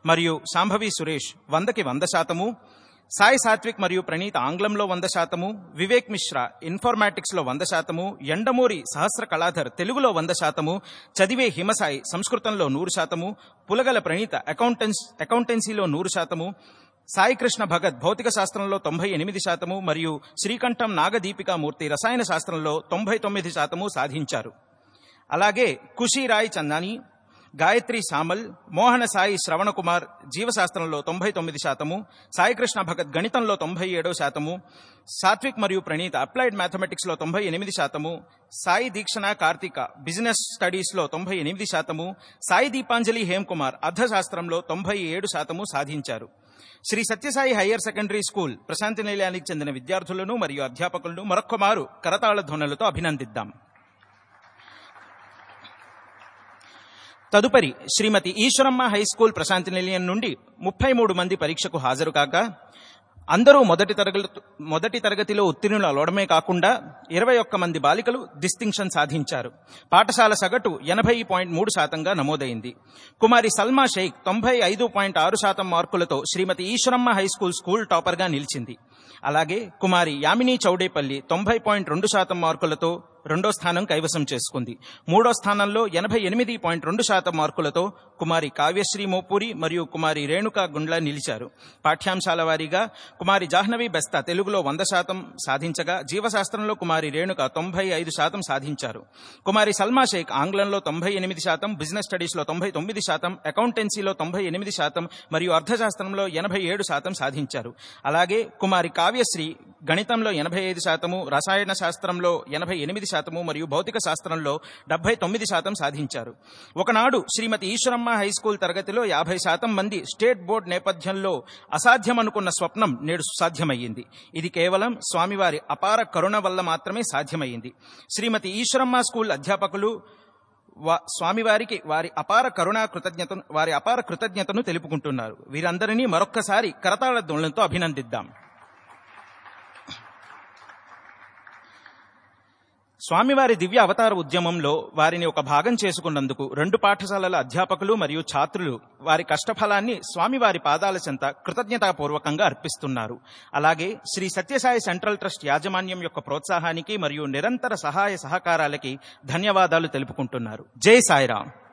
మరియు శాంభవి సురేష్ వందకి వంద శాతము సాయి సాత్విక్ మరియు ప్రణీత్ ఆంగ్లంలో వంద శాతము వివేక్ మిశ్రా ఇన్ఫర్మాటిక్స్ లో వంద శాతము ఎండమూరి సహస్ర కళాధర్ తెలుగులో వంద శాతము చదివే హిమసాయి సంస్కృతంలో నూరు శాతము పులగల ప్రణీత అకౌంటెన్స్ అకౌంటెన్సీలో నూరు శాతము సాయికృష్ణ భగత్ భౌతిక శాస్త్రంలో తొంభై ఎనిమిది శాతము మరియు శ్రీకంఠం నాగదీపికామూర్తి రసాయన శాస్త్రంలో తొంభై తొమ్మిది శాతము సాధించారు అలాగే కుషిరాయ్ చందాని గాయత్రి సామల్ మోహన సాయి శ్రవణకుమార్ జీవశాస్త్రంలో తొంభై తొమ్మిది శాతము సాయికృష్ణ భగత్ గణితంలో తొంభై ఏడో శాతము సాత్విక్ మరియు ప్రణీత్ అప్లైడ్ మ్యాథమెటిక్స్ లో తొంభై ఎనిమిది శాతము సాయి దీక్షణ కార్తిక బిజినెస్ స్టడీస్ లో తొంభై ఎనిమిది శాతము సాయి దీపాంజలి హేమ్కుమార్ అర్థశాస్త్రంలో తొంభై ఏడు శాతము సాధించారు Sri Sathya Sai higher secondary school Prashanti నిలయానికి చెందిన విద్యార్థులను మరియు అధ్యాపకులను మరొక్కమారు కరతాళ ధ్వనులతో అభినందిద్దాం తదుపరి శ్రీమతి ఈశ్వరమ్మ హై స్కూల్ ప్రశాంతి నిలయం నుండి ముప్పై మూడు మంది పరీక్షకు హాజరు కాగా అందరూ మొదటి తరగతి మొదటి తరగతిలో ఉత్తీర్ణులు అవడమే కాకుండా ఇరవై ఒక్క మంది బాలికలు డిస్టింక్షన్ సాధించారు పాఠశాల సగటు ఎనభై పాయింట్ మూడు శాతంగా నమోదైంది కుమారి సల్మా షేక్ తొంభై ఐదు పాయింట్ ఆరు శాతం మార్కులతో Srimati Easwaramma high school school టాపర్గా నిలిచింది అలాగే కుమారి యామిని చౌడేపల్లి తొంభై పాయింట్ రెండు శాతం మార్కులతో రెండో స్థానం కైవసం చేసుకుంది మూడో స్థానంలో ఎనభై ఎనిమిది పాయింట్ రెండు శాతం మార్కులతో కుమారి కావ్యశ్రీ మోపూరి మరియు కుమారి రేణుకా గుండ్ల నిలిచారు పాఠ్యాంశాల వారీగా కుమారి జాహ్నవి బెస్తా తెలుగులో వంద శాతం సాధించగా జీవశాస్త్రంలో కుమారి రేణుక తొంభై ఐదు శాతం సాధించారు కుమారి సల్మా షేక్ ఆంగ్లంలో తొంభై ఎనిమిది శాతం బిజినెస్ స్టడీస్లో తొంభై తొమ్మిది శాతం అకౌంటెన్సీలో తొంభై ఎనిమిది శాతం మరియు అర్థశాస్త్రంలో ఎనభై ఏడు శాతం సాధించారు అలాగే కుమారి కావ్యశ్రీ గణితంలో ఎనభై ఐదు శాతము రసాయన శాస్త్రంలో ఎనభై ఎనిమిది శాతము మరియు భౌతిక శాస్త్రంలో డెబ్బై తొమ్మిది శాతం సాధించారు ఒకనాడు శ్రీమతి ఈశ్వరమ్మ హై స్కూల్ తరగతిలో యాభై శాతం మంది స్టేట్ బోర్డు నేపథ్యంలో అసాధ్యమనుకున్న స్వప్నం నేడు సాధ్యమయ్యింది ఇది కేవలం స్వామివారి అపార కరుణ వల్ల మాత్రమే సాధ్యమయ్యింది శ్రీమతి ఈశ్వరమ్మ స్కూల్ అధ్యాపకులు వా- స్వామివారికి వారి అపార కరుణా కృతజ్ఞతను వారి అపార కృతజ్ఞతను తెలుపుకుంటున్నారు వీరందరినీ మరొక్కసారి కరతాళ ధ్వనులతో అభినందిద్దాం స్వామివారి దివ్య అవతార ఉద్యమంలో వారిని ఒక భాగం చేసుకున్నందుకు రెండు పాఠశాలల అధ్యాపకులు మరియు ఛాత్రులు వారి కష్టఫలాన్ని స్వామివారి పాదాల చెంత కృతజ్ఞతాపూర్వకంగా అర్పిస్తున్నారు అలాగే శ్రీ సత్యసాయి సెంట్రల్ ట్రస్ట్ యాజమాన్యం యొక్క ప్రోత్సాహానికి మరియు నిరంతర సహాయ సహకారాలకి ధన్యవాదాలు తెలుపుకుంటున్నారు జై సాయిరాం